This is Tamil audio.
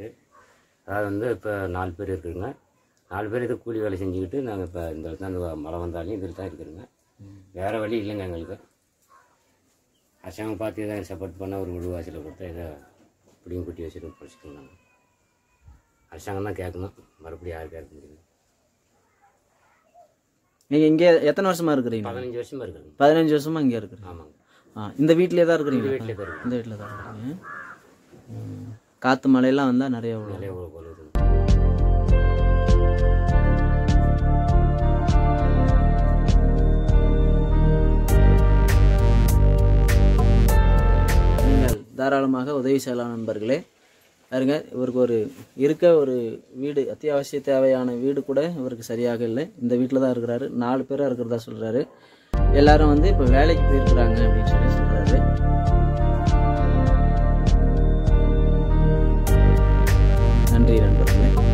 இருக்குது அதாவது வந்து இப்போ நாலு பேர் இருக்குதுங்க நாலு பேர் இது கூலி வேலை செஞ்சுக்கிட்டு நாங்கள் இப்போ இந்த இடத்துல அந்த மழை வந்தாலும் இதில் தான் இருக்கிறோங்க வேறு வழி இல்லைங்க எங்களுக்கு அரசாங்கம் பார்த்து எதாவது சப்போர்ட் பண்ணால் ஒரு வீடு வாசலில் கொடுத்தா ஏதோ இப்படியும் குட்டி வச்சுட்டு படிச்சுட்டு நாங்கள் அரசாங்கம் தான் கேட்கணும் மறுபடியும் யாரும் கேட்க முடியாது நீங்கள் இங்கே எத்தனை வருஷமா இருக்கிறீங்க பதினஞ்சு வருஷமா இருக்குதுங்க பதினஞ்சு வருஷமா இங்கே இருக்கிறீங்க ஆமாங்க ஆ இந்த வீட்டிலே தான் இருக்கிறீங்க வீட்டிலே தான் இருக்கு இந்த வீட்டில் தான் இருக்கிறீங்க ம். காற்று மழையெல்லாம் வந்தால் நிறைய விழும் நிறைய உழவு பண்ணுது நீங்கள் தாராளமாக உதவி செய்யலாம் நண்பர்களே பாருங்க இவருக்கு ஒரு இருக்க ஒரு வீடு அத்தியாவசிய தேவையான வீடு கூட இவருக்கு சரியாக இல்லை இந்த வீட்டில் தான் இருக்கிறாரு நாலு பேராக இருக்கிறதா சொல்கிறாரு எல்லாரும் வந்து இப்போ வேலைக்கு போயிருக்கிறாங்க அப்படின்னு சொல்லி சொல்கிறாரு நன்றி நண்பர்களே